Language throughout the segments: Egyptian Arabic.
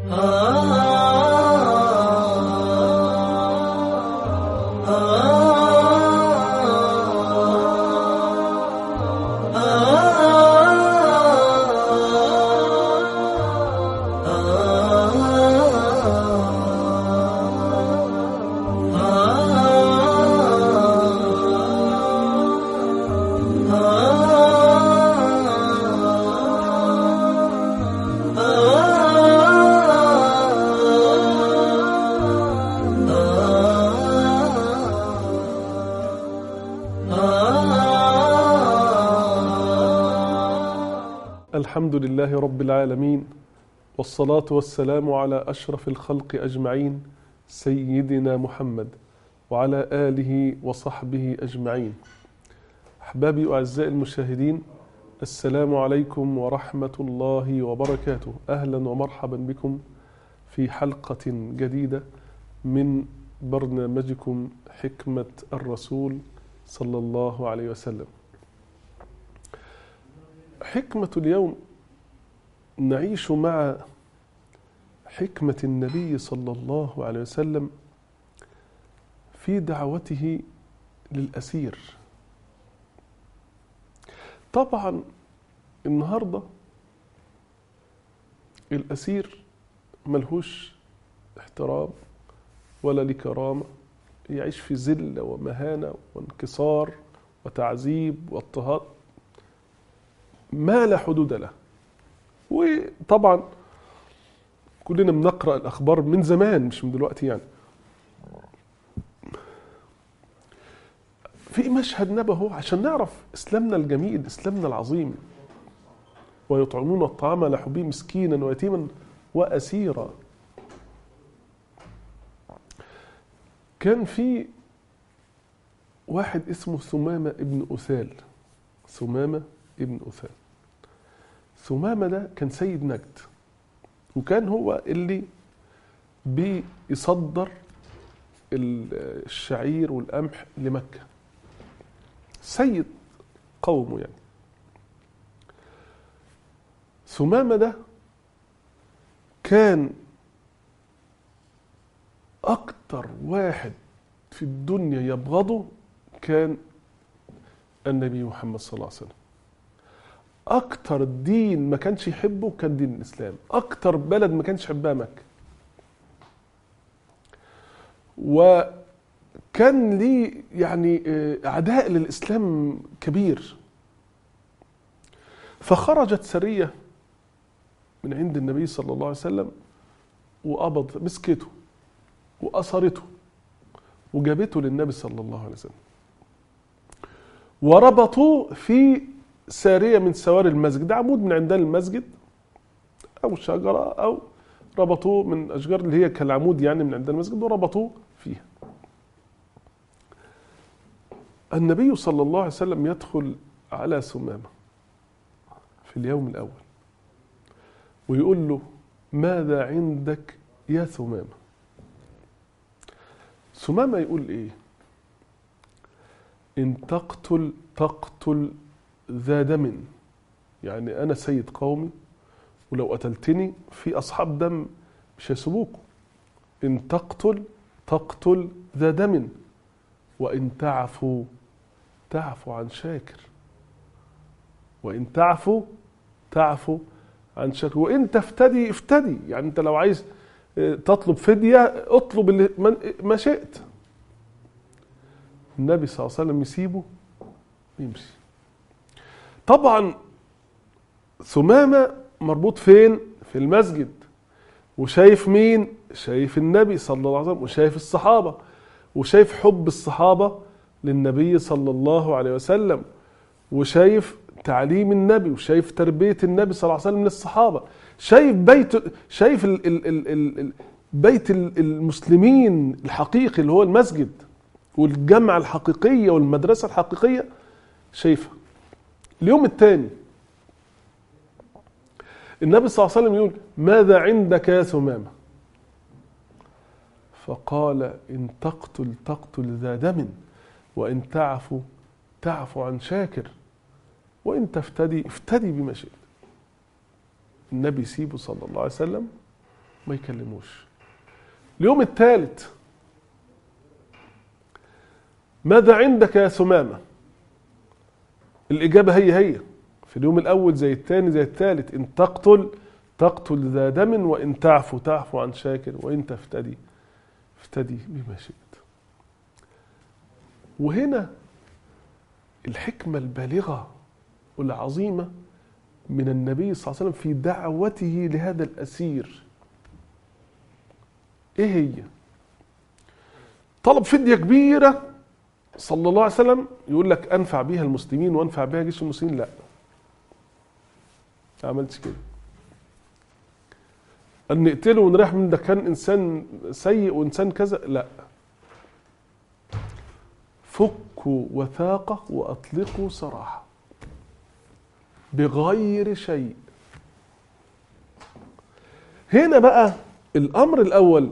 الحمد لله رب العالمين والصلاة والسلام على أشرف الخلق أجمعين سيدنا محمد وعلى آله وصحبه أجمعين أحبابي وأعزائي المشاهدين السلام عليكم ورحمة الله وبركاته أهلا ومرحبا بكم في حلقة جديدة من برنامجكم حكمة الرسول صلى الله عليه وسلم حكمة اليوم نعيش مع حكمة النبي صلى الله عليه وسلم في دعوته للأسير طبعا النهارده الأسير ملهوش احترام ولا ليه كرامة يعيش في ذلة ومهانة وانكسار وتعذيب واضطهاد ما لا حدود له وطبعا كلنا بنقرا الاخبار من زمان مش من دلوقتي يعني في مشهد نبهه عشان نعرف اسلامنا الجميل اسلامنا العظيم ويطعمون الطعام على حبه مسكينا ويتيما واسيرا كان في واحد اسمه ثمامه ابن اثال ثمامه ابن اثال ثمامة ده كان سيد نجد وكان هو اللي بيصدر الشعير والقمح لمكة سيد قومه يعني ثمامة ده كان أكتر واحد في الدنيا يبغضه كان النبي محمد صلى الله عليه وسلم اكتر دين ما كانش يحبه كان دين الاسلام اكتر بلد ما كانش يحبها مكه وكان ليه يعني اعداء للاسلام كبير فخرجت سريه من عند النبي صلى الله عليه وسلم وقبض مسكته وأسرته وجابته للنبي صلى الله عليه وسلم وربطوه في ساريه من سواري المسجد ده عمود من عندنا المسجد او شجره او ربطوه من اشجار اللي هي كالعمود يعني من عندنا المسجد وربطوه فيها النبي صلى الله عليه وسلم يدخل على ثمامه في اليوم الاول ويقول له ماذا عندك يا ثمامه ثمامه يقول ايه ان تقتل تقتل ذا دم يعني انا سيد قومي ولو قتلتني في اصحاب دم مش هيسيبوكوا ان تقتل تقتل ذا دم وان تعفو تعفو عن شاكر وان تعفو تعفو عن شاكر وان تفتدي افتدي يعني انت لو عايز تطلب فديه اطلب اللي ما شئت النبي صلى الله عليه وسلم يسيبه ويمشي طبعا ثمامة مربوط فين في المسجد وشايف مين شايف النبي صلى الله عليه وسلم وشايف الصحابة وشايف حب الصحابة للنبي صلى الله عليه وسلم وشايف تعليم النبي وشايف تربية النبي صلى الله عليه وسلم للصحابة شايف بيت شايف ال ال ال ال بيت المسلمين الحقيقي اللي هو المسجد والجامعة الحقيقية والمدرسة الحقيقية شايفها اليوم الثاني النبي صلى الله عليه وسلم يقول ماذا عندك يا ثمامة فقال إن تقتل تقتل ذا دم وإن تعفو تعفو عن شاكر وإن تفتدي افتدي بما شئت النبي سيبه صلى الله عليه وسلم ما يكلموش اليوم الثالث ماذا عندك يا ثمامة الإجابة هي هي في اليوم الأول زي الثاني زي الثالث إن تقتل تقتل ذا دم وإن تعفو تعفو عن شاكر وإن تفتدي افتدي بما شئت وهنا الحكمة البالغة والعظيمة من النبي صلى الله عليه وسلم في دعوته لهذا الأسير إيه هي؟ طلب فدية كبيرة صلى الله عليه وسلم يقول لك أنفع بها المسلمين وأنفع بها جيش المسلمين لا ما عملتش كده أن نقتله ونريح من ده كان إنسان سيء وإنسان كذا لا فكوا وثاقه وأطلقوا سراحه بغير شيء هنا بقى الأمر الأول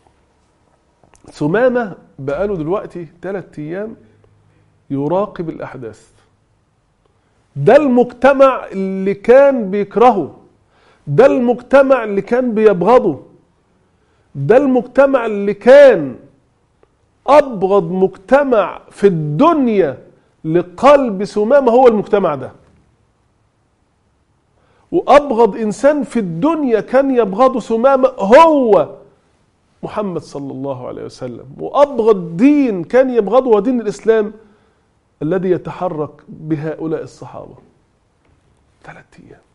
ثمامة بقاله دلوقتي ثلاثة أيام يراقب الأحداث ده المجتمع اللي كان بيكرهه ده المجتمع اللي كان بيبغضه ده المجتمع اللي كان أبغض مجتمع في الدنيا لقلب ثمامة هو المجتمع ده وأبغض إنسان في الدنيا كان يبغضه ثمامة هو محمد صلى الله عليه وسلم وأبغض دين كان يبغضه هو دين الإسلام الذي يتحرك بهؤلاء الصحابة ثلاثة أيام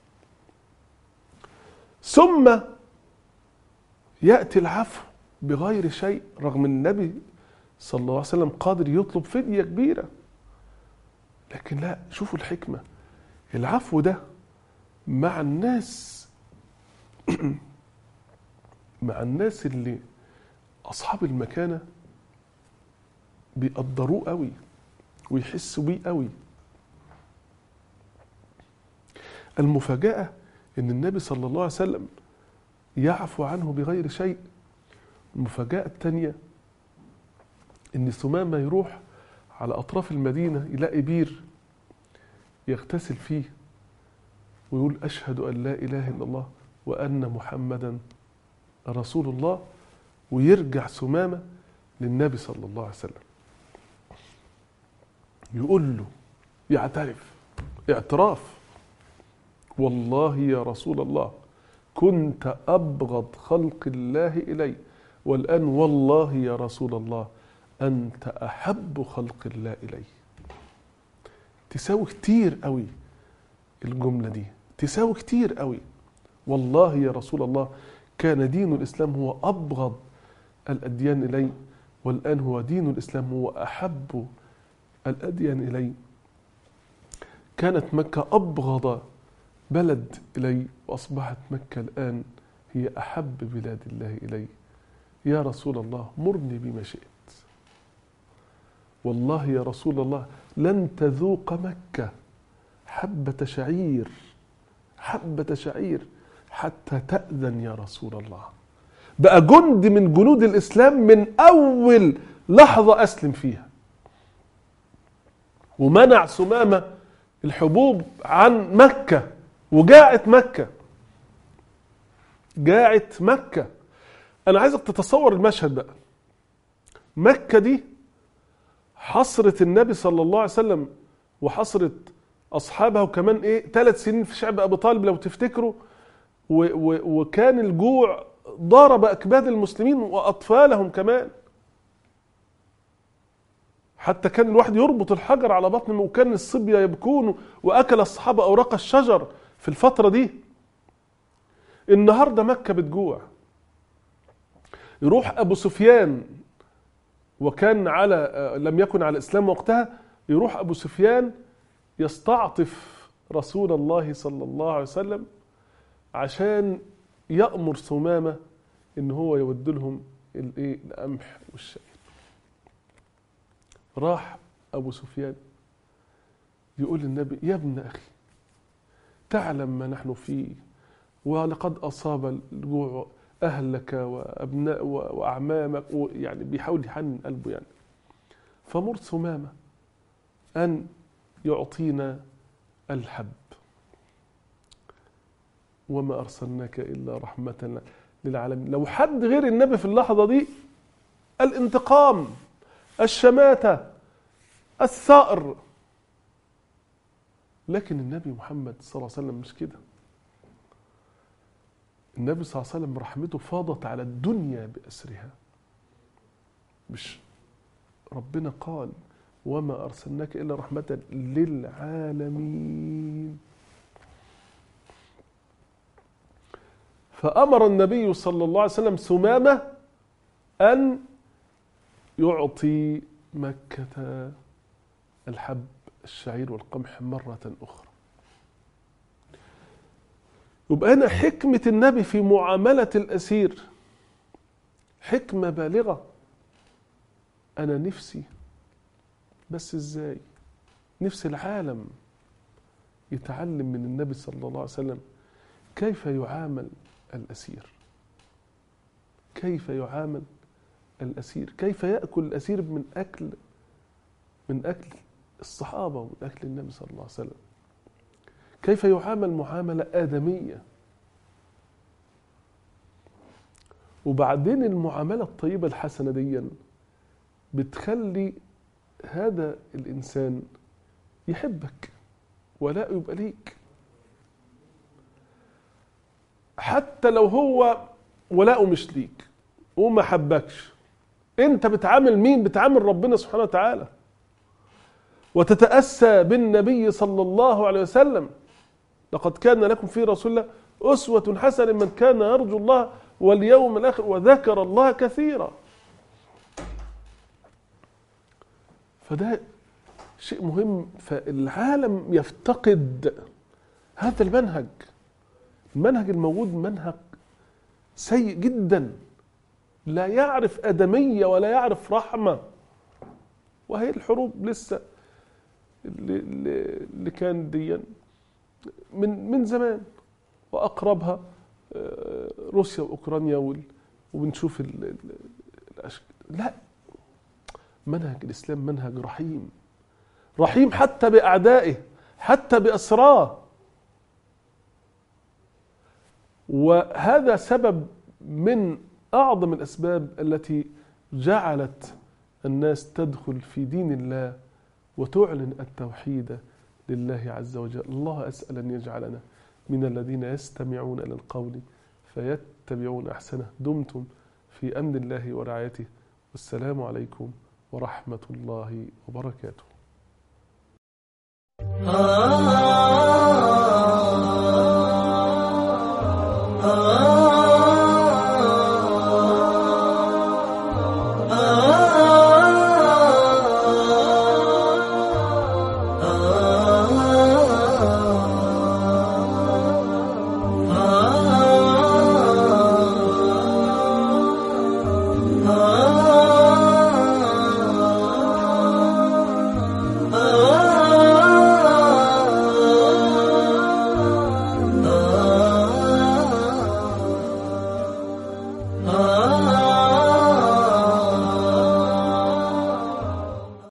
ثم يأتي العفو بغير شيء رغم النبي صلى الله عليه وسلم قادر يطلب فدية كبيرة لكن لا شوفوا الحكمة العفو ده مع الناس مع الناس اللي أصحاب المكانة بيقدروه قوي ويحسوا بيه قوي المفاجأة إن النبي صلى الله عليه وسلم يعفو عنه بغير شيء المفاجأة الثانية إن ثمامة يروح على أطراف المدينة يلاقي بير يغتسل فيه ويقول أشهد أن لا إله إلا الله وأن محمدا رسول الله ويرجع ثمامة للنبي صلى الله عليه وسلم يقول له يعترف اعتراف والله يا رسول الله كنت أبغض خلق الله إلي والآن والله يا رسول الله أنت أحب خلق الله إلي تساوي كتير قوي الجملة دي تساوي كتير قوي والله يا رسول الله كان دين الإسلام هو أبغض الأديان إلي والآن هو دين الإسلام هو أحب الأديان إلي كانت مكة أبغض بلد إلي وأصبحت مكة الآن هي أحب بلاد الله إلي يا رسول الله مرني بما شئت والله يا رسول الله لن تذوق مكة حبة شعير حبة شعير حتى تأذن يا رسول الله بقى جند من جنود الإسلام من أول لحظة أسلم فيها ومنع سمامة الحبوب عن مكة وجاعت مكة جاعت مكة أنا عايزك تتصور المشهد بقى مكة دي حصرت النبي صلى الله عليه وسلم وحصرت أصحابها وكمان إيه ثلاث سنين في شعب أبي طالب لو تفتكروا و و وكان الجوع ضرب أكباد المسلمين وأطفالهم كمان حتى كان الواحد يربط الحجر على بطن وكان الصبية يبكون وأكل الصحابة أوراق الشجر في الفترة دي النهاردة مكة بتجوع يروح أبو سفيان وكان على لم يكن على الإسلام وقتها يروح أبو سفيان يستعطف رسول الله صلى الله عليه وسلم عشان يأمر ثمامة إن هو يود لهم الإيه القمح والشعير راح أبو سفيان يقول للنبي يا ابن أخي تعلم ما نحن فيه ولقد أصاب الجوع أهلك وأبناء وأعمامك يعني بيحاول يحنن قلبه يعني فمر ثمامة أن يعطينا الحب وما أرسلناك إلا رحمة لنا للعالمين لو حد غير النبي في اللحظة دي الانتقام الشماتة الثأر لكن النبي محمد صلى الله عليه وسلم مش كده النبي صلى الله عليه وسلم رحمته فاضت على الدنيا بأسرها مش ربنا قال وما أرسلناك إلا رحمة للعالمين فأمر النبي صلى الله عليه وسلم ثمامة أن يعطي مكة الحب الشعير والقمح مرة أخرى يبقى هنا حكمة النبي في معاملة الأسير حكمة بالغة أنا نفسي بس إزاي نفس العالم يتعلم من النبي صلى الله عليه وسلم كيف يعامل الأسير كيف يعامل الأسير كيف يأكل الأسير من أكل من أكل الصحابة ومن أكل النبي صلى الله عليه وسلم كيف يعامل معاملة آدمية وبعدين المعاملة الطيبة الحسنة دي بتخلي هذا الإنسان يحبك ولا يبقى ليك حتى لو هو ولاؤه مش ليك وما حبكش انت بتعامل مين بتعامل ربنا سبحانه وتعالى وتتأسى بالنبي صلى الله عليه وسلم لقد كان لكم في رسول الله أسوة حسنة من كان يرجو الله واليوم الآخر وذكر الله كثيرا فده شيء مهم فالعالم يفتقد هذا المنهج المنهج الموجود منهج سيء جدا لا يعرف أدمية ولا يعرف رحمة وهي الحروب لسه اللي, اللي كان دي من من زمان واقربها روسيا واوكرانيا وبنشوف ال ال الأشك... لا منهج الاسلام منهج رحيم رحيم حتى باعدائه حتى باسراه وهذا سبب من اعظم الاسباب التي جعلت الناس تدخل في دين الله وتعلن التوحيد لله عز وجل الله أسأل أن يجعلنا من الذين يستمعون إلى القول فيتبعون أحسنه دمتم في أمن الله ورعايته والسلام عليكم ورحمة الله وبركاته